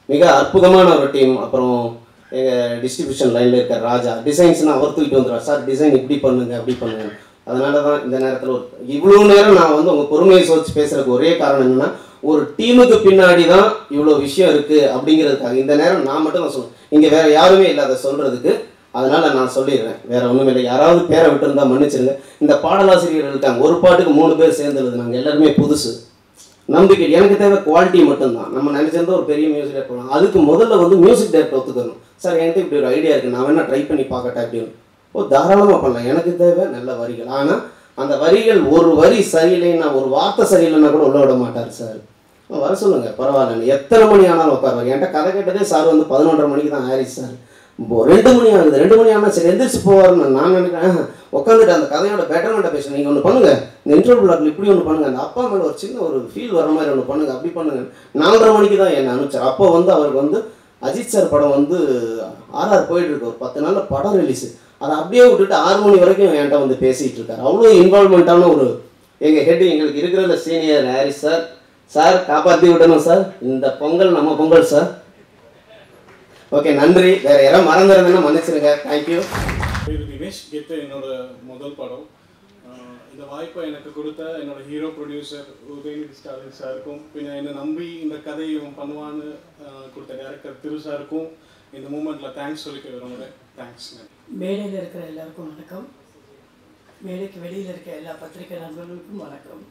மிக அற்புதமான ஒரு டீம் அப்புறம் எங்கள் டிஸ்ட்ரிபியூஷன் லைனில் இருக்க ராஜா டிசைன்ஸ்னால் அவர் தூக்கிட்டு வந்துடுவார் சார் டிசைன் இப்படி பண்ணுங்க அப்படி பண்ணுங்க அதனால தான் இந்த நேரத்தில் ஒரு இவ்வளோ நேரம் நான் வந்து உங்கள் பொறுமையை சோதிச்சு பேசுறதுக்கு ஒரே காரணம் என்னன்னா ஒரு டீமுக்கு பின்னாடி தான் இவ்வளோ விஷயம் இருக்குது அப்படிங்கிறதுக்காக இந்த நேரம் நான் மட்டும் தான் சொல்லுவேன் இங்கே வேற யாருமே இல்லை அதை சொல்கிறதுக்கு அதனால நான் சொல்லிடுறேன் வேற ஒன்றும் இல்லை யாராவது பேரை விட்டுருந்தா மன்னிச்சிருங்க இந்த பாடலாசிரியர்கள் இருக்காங்க ஒரு பாட்டுக்கு மூணு பேர் சேர்ந்து எழுதுனாங்க எல்லாருமே புதுசு நம்பிக்கை எனக்கு தேவை குவாலிட்டி மட்டும்தான் நம்ம நினைச்சிருந்தா ஒரு பெரிய மியூசிக் டைரக்டர் பண்ணலாம் அதுக்கு முதல்ல வந்து மியூசிக் டைரக்டர் ஒத்துக்கணும் சார் என்கிட்ட இப்படி ஒரு ஐடியா இருக்குது நான் வேணா ட்ரை பண்ணி பார்க்கட்டேன் அப்படின்னு ஓ தாராளமாக பண்ணலாம் எனக்கு தேவை நல்ல வரிகள் ஆனால் அந்த வரிகள் ஒரு வரி சரியில்லைன்னா ஒரு வார்த்தை சரியில்லைன்னா கூட உள்ள விட மாட்டார் சார் வர சொல்லுங்க பரவாயில்ல எத்தனை மணி ஆனாலும் உட்காருவார் என்கிட்ட கதை கேட்டதே சார் வந்து பதினொன்றரை மணிக்கு தான் ஹாரிஸ் சார் இப்போ ரெண்டு மணி ஆகுது ரெண்டு மணி ஆனால் சரி எந்திரிச்சு போவார்னு நான் நினைக்கிறேன் உட்காந்துட்டு அந்த கதையோட பெட்டர்மெண்ட்டை பேசுங்க நீங்கள் ஒன்று பண்ணுங்க இந்த இன்டர்வியூ பிளாக்ல இப்படி ஒன்று பண்ணுங்க அந்த அப்பா மேலே ஒரு சின்ன ஒரு ஃபீல் வர மாதிரி ஒன்று பண்ணுங்க அப்படி பண்ணுங்க நாலரை மணிக்கு தான் என்னை அனுப்பிச்சார் அப்போ வந்து அவருக்கு வந்து அஜித் சார் படம் வந்து ஆர்ஆர் போயிட்டு இருக்கு ஒரு பத்து நாளில் படம் ரிலீஸ் அதை அப்படியே விட்டுட்டு ஆறு மணி வரைக்கும் என்கிட்ட வந்து பேசிகிட்டு இருக்காரு அவ்வளோ இன்வால்மெண்ட்டான ஒரு எங்கள் ஹெட் எங்களுக்கு இருக்கிற சீனியர் ஹாரிஸ் சார் சார் காப்பாற்றி விடணும் சார் இந்த பொங்கல் நம்ம பொங்கல் சார் ஓகே நன்றி வேற யாராவது மறந்துருந்தேன்னா மன்னிச்சிருங்க தேங்க்யூ பேர் தினேஷ் கெத்து என்னோட முதல் படம் ஆஹ் இந்த வாய்ப்பை எனக்கு கொடுத்த என்னோட ஹீரோ ப்ரொடியூசர் உதயநிதி ஸ்டாலின் சாருக்கும் பின்ன என்னை நம்பி இந்த கதையை இவன் பண்ணுவான்னு ஆஹ் கொடுத்த டேரக்டர் திரு சாருக்கும் இந்த மூமெண்ட்டில் தேங்க்ஸ் சொல்லிக்க விரும்புகிறேன் தேங்க்ஸ் மேடையில் இருக்கிற எல்லாருக்கும் வணக்கம் மேடைக்கு வெளியில் இருக்க எல்லா பத்திரிகை நண்பர்களுக்கும் வணக்கம்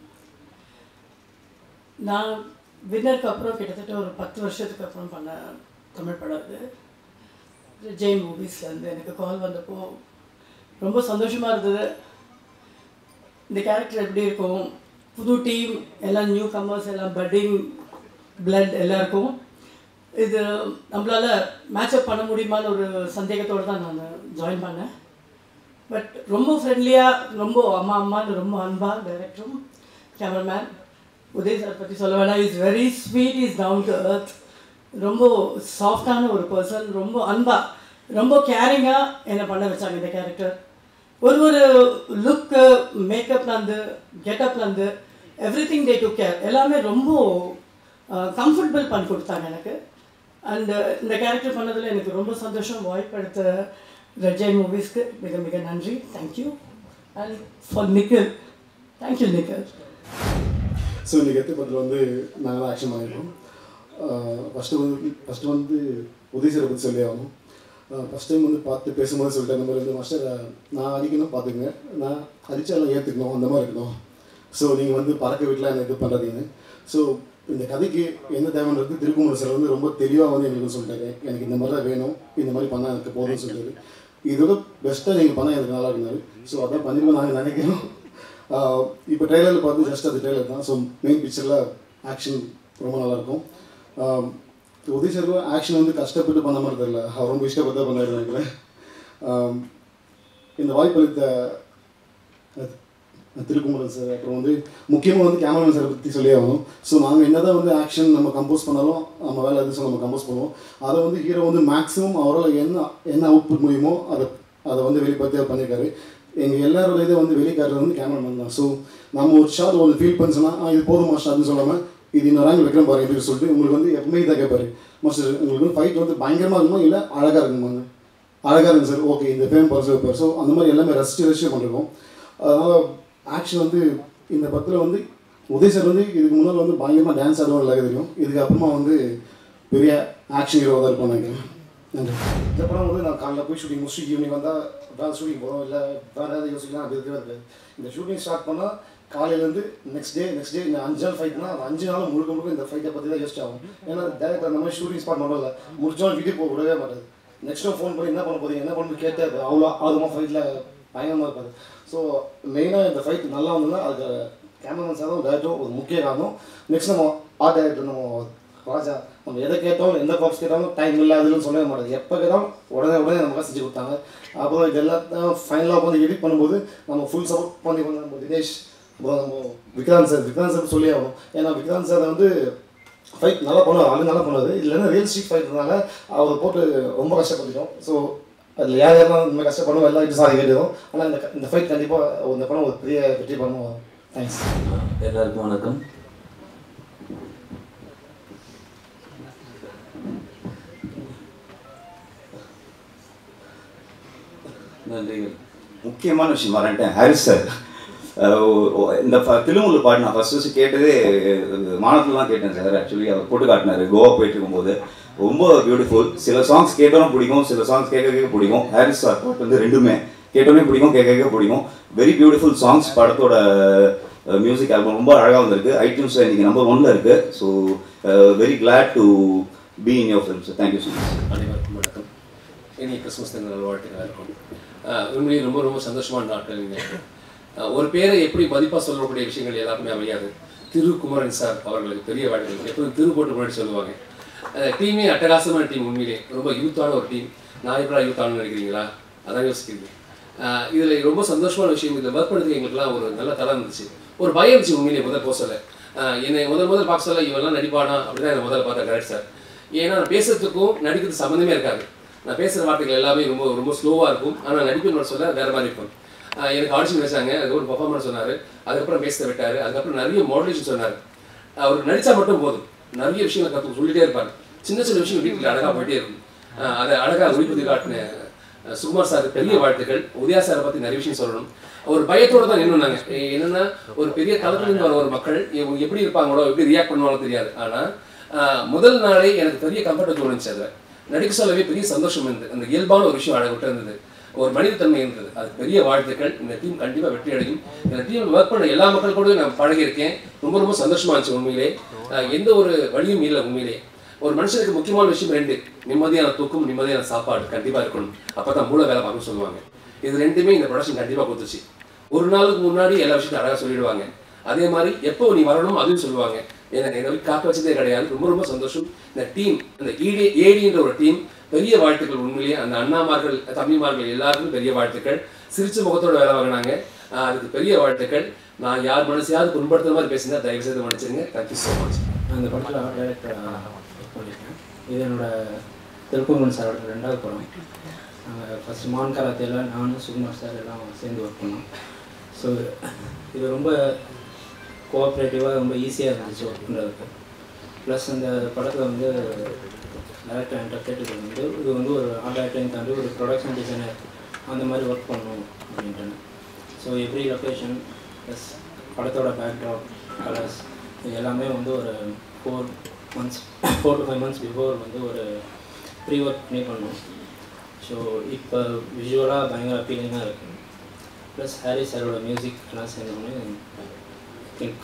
நான் வின்னருக்கு அப்புறம் கிட்டத்தட்ட ஒரு பத்து வருஷத்துக்கு அப்புறம் பண்ண தமிழ் படம் இது ஜெயின் மூவிஸ்லேருந்து எனக்கு கால் வந்தப்போ ரொம்ப சந்தோஷமாக இருந்தது இந்த கேரக்டர் எப்படி இருக்கும் புது டீம் எல்லாம் நியூ கமர்ஸ் எல்லாம் பட்டிங் பிளட் எல்லாருக்கும் இது நம்மளால மேட்சப் பண்ண முடியுமான்னு ஒரு சந்தேகத்தோடு தான் நான் ஜாயின் பண்ணேன் பட் ரொம்ப ஃப்ரெண்ட்லியாக ரொம்ப அம்மா அம்மான்னு ரொம்ப அன்பாக டைரக்டரும் கேமராமேன் உதய் சார் பற்றி சொல்ல வேணாம் is very sweet is down to earth ரொம்ப சாஃப்டான ஒரு பர்சன் ரொம்ப அன்பாக ரொம்ப கேரிங்காக என்னை பண்ண வச்சாங்க இந்த கேரக்டர் ஒரு ஒரு லுக்கு மேக்கப்லேருந்து கெட்டப்லேருந்து everything day to care எல்லாமே ரொம்ப கம்ஃபர்டபுள் பண்ணி கொடுத்தாங்க எனக்கு அண்ட் இந்த கேரக்டர் பண்ணதில் எனக்கு ரொம்ப சந்தோஷம் வாய்ப்பு எடுத்த ரெட்ஜை மூவிஸ்க்கு மிக மிக நன்றி thank you and for Nikhil thank you Nikhil so இன்றைக்கி எத்து படத்தில் வந்து நாங்கள் தான் ஆக்ஷன் பண்ணியிருக்கோம் ஃபஸ்ட்டு வந்து ஃபஸ்ட்டு வந்து உதய் சாரை பற்றி சொல்லி ஆகணும் ஃபஸ்ட் டைம் வந்து பார்த்து பேசும்போது சொல்லிட்டேன் இந்த மாதிரி வந்து மாஸ்டர் நான் அடிக்கணும் பார்த்துக்குங்க நான் அடித்தாலும் ஏற்றுக்கணும் அந்த மாதிரி இருக்கணும் ஸோ நீங்கள் வந்து பறக்க வீட்டில் என்ன இது பண்ணுறதீங்க ஸோ இந்த கதைக்கு என்ன தேவைன்றது திருக்குமர் சார் வந்து ரொம்ப தெளிவாக வந்து எங்களுக்கு சொல்லிட்டாரு எனக்கு இந்த மாதிரி தான் வேணும் இந்த மாதிரி பண்ணால் எனக்கு போதும்னு சொல்லிட்டாரு இதோட பெஸ்ட்டாக நீங்கள் பண்ணால் எனக்கு நல்லா இருந்தாரு ஸோ அதான் பண்ணிருக்கோம் நாங்கள் நினைக்கிறோம் இப்போ ட்ரெய்லரில் பார்த்து ஜஸ்ட் அது ட்ரெய்லர் தான் ஸோ மெயின் பிக்சரில் ஆக்ஷன் ரொம்ப நல்லாயிருக்கும் உதய் சார் ஆக்ஷன் வந்து கஷ்டப்பட்டு பண்ண மாதிரி தெரியல அவர் ரொம்ப இஷ்டப்பட்டு தான் பண்ணாரு நினைக்கிறேன் ஆம், இந்த வாய்ப்பு அளித்த அஹ், திருக்குமரன் சார் அப்புறம் வந்து முக்கியமாக வந்து கேமராமேன் சாரை பற்றி சொல்லி ஆகணும் ஸோ நாங்கள் என்னதான் வந்து ஆக்ஷன் நம்ம கம்போஸ் பண்ணாலும் நம்ம வேலை எது நம்ம கம்போஸ் பண்ணுவோம் அதை வந்து ஹீரோ வந்து மேக்ஸிமம் அவரால் என்ன என்ன அவுட்புட் முடியுமோ அதை அதை வந்து வெளிப்படுத்தி அவர் பண்ணியிருக்காரு எங்கள் எல்லாரோட இதை வந்து வெளிக்காட்டுறது வந்து கேமராமேன் தான் ஸோ நம்ம ஒரு ஷாட் ஒன்று ஃபீல் பண்ணுச்சுன்னா "ஆ, இது போதுமா ஷாட்னு சொல்லாமல் இது இன்னொரு ஆங்கிள் வைக்கிறோம் பாருங்க இதுக்கு சொல்லிட்டு உங்களுக்கு வந்து எப்பவுமே இதாக கேட்பாரு மாஸ்டர் உங்களுக்கு வந்து ஃபைட் வந்து பயங்கரமாக இருக்குமா இல்லை அழகாக இருக்குமாங்க அழகாக இருக்கு சார் ஓகே இந்த ஃபேம் பர்சன் வைப்பார் ஸோ அந்த மாதிரி எல்லாமே ரசிச்சு ரசிச்சு பண்ணிருக்கோம் அதனால் ஆக்ஷன் வந்து இந்த படத்தில் வந்து உதய் சார் வந்து இதுக்கு முன்னால் வந்து பயங்கரமாக டான்ஸ் ஆடுவார் எல்லாருக்கும் தெரியும் இதுக்கு அப்புறமா வந்து பெரிய ஆக்ஷன் ஹீரோவாக தான் இருப்பான்னு நினைக்கிறேன் நன்றி இந்த படம் வந்து நான் காலைல போய் ஷூட்டிங் முடிச்சு ஈவினிங் வந்தால் வேறு ஷூட்டிங் போகிறோம் இல்லை வேறு ஏதாவது யோசிக்கலாம் அது இருக்கவே இருக்காது இந்த ஷூட்டிங் ஸ்டார்ட் பண்ணால் காலையிலேருந்து நெக்ஸ்ட் டே நெக்ஸ்ட் டே இந்த அஞ்சு நாள் ஃபைட்னா அந்த அஞ்சு நாள் முழுக்க முழுக்க இந்த ஃபைட்டை பற்றி தான் யோசிச்சு ஆகும் ஏன்னா டேரக்டர் அந்த மாதிரி ஷூட்டிங் ஸ்பாட் மட்டும் இல்லை முடிச்சோம் வீட்டுக்கு போக விடவே மாட்டாது நெக்ஸ்ட் டைம் ஃபோன் பண்ணி என்ன பண்ண போறீங்க என்ன பண்ணு கேட்டே இருப்பாரு. அவ்வளோ ஆர்வமாக ஃபைட்டில் பயங்கரமாக இருப்பாரு ஸோ மெயினாக இந்த ஃபைட் நல்லா வந்ததுன்னா அதுக்கு கேமராமேன் சார் தான் டேரக்டரும் ஒரு முக்கிய காரணம் நெக்ஸ்ட் நம்ம ஆர்ட் டைரக்டர் நம்ம ராஜா நம்ம எதை கேட்டாலும் எந்த ப்ராப்ஸ் கேட்டாலும் டைம் இல்லை அதுன்னு சொல்லவே மாட்டாது எப்போ கேட்டாலும் உடனே உடனே நமக்கு செஞ்சு கொடுத்தாங்க அப்புறம் இது எல்லாத்தையும் ஃபைனலாக வந்து எடிட் பண்ணும்போது நம்ம ஃபுல் சப்போர்ட் பண்ணி பண்ண நம்ம தினேஷ் அப்புறம் நம்ம விக்ராந்த் சார் விக்ராந்த் சார் சொல்லி ஆகணும் ஏன்னா விக்ராந்த் சார் வந்து ஃபைட் நல்லா பண்ணுவார் அது நல்லா பண்ணுவார் இல்லைன்னா ரியல் ஸ்ட்ரீட் ஃபைட்னால அவர் போட்டு ரொம்ப கஷ்டப்பட்டுட்டோம் ஸோ அதில் யார் யாரெல்லாம் இந்த மாதிரி கஷ்டப்படுவோம் எல்லாம் இது சாரி கேட்டுரும் ஆனால் இந்த க- இந்த ஃபைட் கண்டிப்பாக இந்த படம் ஒரு பெரிய வெற்றி பண்ணுவோம் தேங்க்ஸ் எல்லாருக்கும் வணக்கம் நன்றிகள் முக்கியமான விஷயம் வரேன்ட்டேன் ஹாரிஸ் சார் அஹ் ஒ- ஒ- இந்த திருமூல பாட்டு நான் ஃபர்ஸ்ட் ஃபர்ஸ்ட் கேட்டதே மானத்தில் தான் கேட்டேன் சார் ஆக்சுவலி அவர் போட்டு காட்டினாரு கோவா போயிட்டு இருக்கும்போது ரொம்ப பியூட்டிஃபுல் சில சாங்ஸ் கேட்டாலும் பிடிக்கும் சில சாங்ஸ் கேட்க கேட்க பிடிக்கும் ஹாரிஸ் சார் பாட்டு வந்து ரெண்டுமே கேட்டோன்னே பிடிக்கும் கேட்க கேட்க பிடிக்கும் வெரி பியூட்டிஃபுல் சாங்ஸ் படத்தோட மியூசிக் ஆல்பம் ரொம்ப அழகாக வந்திருக்கு ஐடியூன்ஸில் இன்னைக்கு நம்பர் ஒன்ல இருக்கு so very glad to be in your films thank you so much அனைவருக்கும் வணக்கம் இனி கிறிஸ்மஸ் தின நல்வாழ்த்துக்கள் இருக்கும் ஆஹ் உண்மையிலேயே ரொம்ப ரொம்ப சந்தோஷமான நாட்கள் இங்க. ஆஹ் ஒரு பேரை எப்படி மதிப்பாக சொல்லக்கூடிய விஷயங்கள் எல்லாருமே அமையாது திரு குமரன் சார் அவர்களுக்கு பெரிய வாழ்க்கை எப்போதும் திரு போட்டு முன்னாடி சொல்லுவாங்க டீமே அட்டகாசமான டீம் உண்மையிலே ரொம்ப யூத்தான ஒரு டீம் நான் எப்படா யூத்தானு நினைக்கிறீங்களா அதான் யோசிக்கிறீங்க ஆஹ் இதுல ரொம்ப சந்தோஷமான விஷயம் இதில் ஒர்க் பண்ணுறதுக்கு எங்களுக்குலாம் ஒரு நல்ல தரம் இருந்துச்சு ஒரு பயம் இருந்துச்சு உண்மையிலே முதல் போக சொல்ல ஆஹ் என்னை முதல் முதல் பார்க்க சொல்ல இவெல்லாம் நடிப்பானா அப்படிதான் என்னை முதல்ல பார்த்தா கரெக்ட் சார் ஏன்னா நான் பேசுறதுக்கும் நடிக்கிறது சம்மந்தமே இருக்காது நான் பேசுகிற வார்த்தைகள் எல்லாமே ரொம்ப ரொம்ப ஸ்லோவாக இருக்கும் ஆனால் நடிப்புன்னு சொல்ல வேற மாதிரி இருக்கும் ஆஹ் எனக்கு ஆடிஷன் வச்சாங்க அதுக்கப்புறம் பர்ஃபார்மன்ஸ் சொன்னார் அதுக்கப்புறம் பேச விட்டார் அதுக்கப்புறம் நிறைய மாடுலேஷன் சொன்னார் அவர் நடிச்சா மட்டும் போதும் நிறைய விஷயங்களை கற்று சொல்லிட்டே இருப்பார் சின்ன சின்ன விஷயம் வீட்டில் அழகாக போயிட்டே இருக்கும் ஆஹ் அதை அழகாக ஒளிப்பதி காட்டின அஹ் சுகுமார் சார் பெரிய வாழ்த்துக்கள் உதயா சாரை பற்றி நிறைய விஷயம் சொல்லணும் ஒரு பயத்தோட தான் நின்னுனாங்க எ- என்னன்னா ஒரு பெரிய தளத்துலேருந்து வர ஒரு மக்கள் இவங்க எப்படி இருப்பாங்களோ எப்படி ரியாக்ட் பண்ணுவாங்களோ தெரியாது ஆனால் முதல் நாளே எனக்கு பெரிய கம்ஃபர்ட் தோணுச்சு அதில் நடிக்க சொல்லவே பெரிய சந்தோஷம் இருந்தது அந்த இயல்பான ஒரு விஷயம் அழகு இருந்தது ஒரு மனிதத்தன்மை இருந்தது அது பெரிய வாழ்த்துக்கள் இந்த டீம் கண்டிப்பாக வெற்றி அடையும் இந்த டீமில் ஒர்க் பண்ண எல்லா மக்கள் கூட நான் பழகியிருக்கேன் ரொம்ப ரொம்ப சந்தோஷமா இருந்துச்சு உண்மையிலே அஹ் எந்த ஒரு வழியும் இல்லை உண்மையிலே ஒரு மனுஷனுக்கு முக்கியமான விஷயம் ரெண்டு நிம்மதியான தூக்கம் நிம்மதியான சாப்பாடு கண்டிப்பாக இருக்கணும் அப்போ தான் மூளை வேலை பார்க்கணும்னு சொல்லுவாங்க இது ரெண்டுமே இந்த ப்ரொடக்ஷன் கண்டிப்பாக கொடுத்துச்சு ஒரு நாளுக்கு முன்னாடி எல்லா விஷயத்தையும் அழகாக சொல்லிடுவாங்க அதே மாதிரி எப்போ நீ வரணும் அதுவும் சொல்லுவாங்க எனக்கு எங்களை காக்க வச்சதே கிடையாது ரொம்ப ரொம்ப சந்தோஷம் இந்த டீம் இந்த ஈடி ஏடின்ற ஒரு டீம் பெரிய வாழ்த்துக்கள் உண்மையிலேயே அந்த அண்ணாமார்கள் தம்பிமார்கள் எல்லாருக்கும் பெரிய வாழ்த்துக்கள் சிரிச்ச முகத்தோட வேலை வாங்கினாங்க ஆஹ் அதுக்கு பெரிய வாழ்த்துக்கள் நான் யார் மனசையாவது புண்படுத்துற மாதிரி பேசினா தயவு செய்து மன்னிச்சிருங்க தேங்க்யூ ஸோ மச் நான் இந்த படத்தில் ஆர்ட் டைரக்டராக ஒர்க் பண்ணியிருக்கேன் இது என்னோட திருக்குமரன் சாரோட ரெண்டாவது படம் நாங்கள் ஃபஸ்ட் மான் கராத்தேல நானும் சுகுமார் சார் எல்லாம் சேர்ந்து ஒர்க் பண்ணோம் ஸோ இது ரொம்ப கோஆப்ரேட்டிவாக ரொம்ப ஈஸியாக இருந்துச்சு ஒர்க் பண்ணுறதுக்கு ப்ளஸ் அந்த படத்தில் வந்து டேரக்டர் என்கிட்ட கேட்டது வந்து இது வந்து ஒரு ஆர்ட் டைரக்டரையும் தாண்டி ஒரு ப்ரொடக்ஷன் டிசைனர் அந்த மாதிரி ஒர்க் பண்ணணும் அப்படின்ட்டு ஸோ எவ்ரி லொக்கேஷன் ப்ளஸ் படத்தோட பேக்ட்ராப் கலர்ஸ் இது எல்லாமே வந்து ஒரு four months four to five months before வந்து ஒரு ப்ரீ ஒர்க் பண்ணி பண்ணோம் ஸோ இப்போ விஷுவலாக பயங்கர அப்பீலிங்காக இருக்குது ப்ளஸ் ஹாரி சாரோட மியூசிக் எல்லாம் சேர்ந்தோடனே திங்க்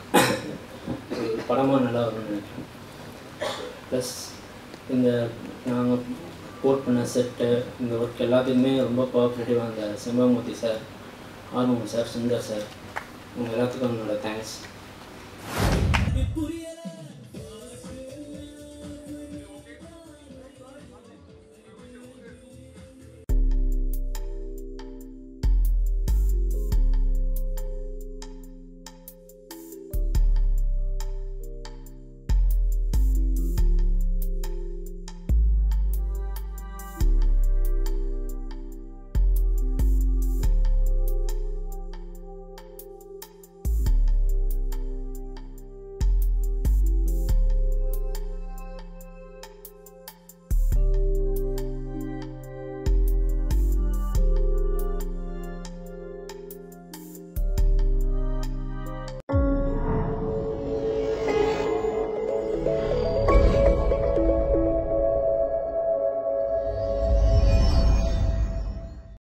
படமாக நல்லா வரும்னு நினைக்கிறேன் ப்ளஸ் இந்த நாங்கள் போட் பண்ண செட்டு இந்த ஒர்க் எல்லாத்துக்குமே ரொம்ப கோஆப்ரேட்டிவாக அந்த செம்பமூர்த்தி சார் ஆர்வம் சார் சுந்தர் சார் உங்கள் எல்லாத்துக்கும் என்னோட தேங்க்ஸ் புரியல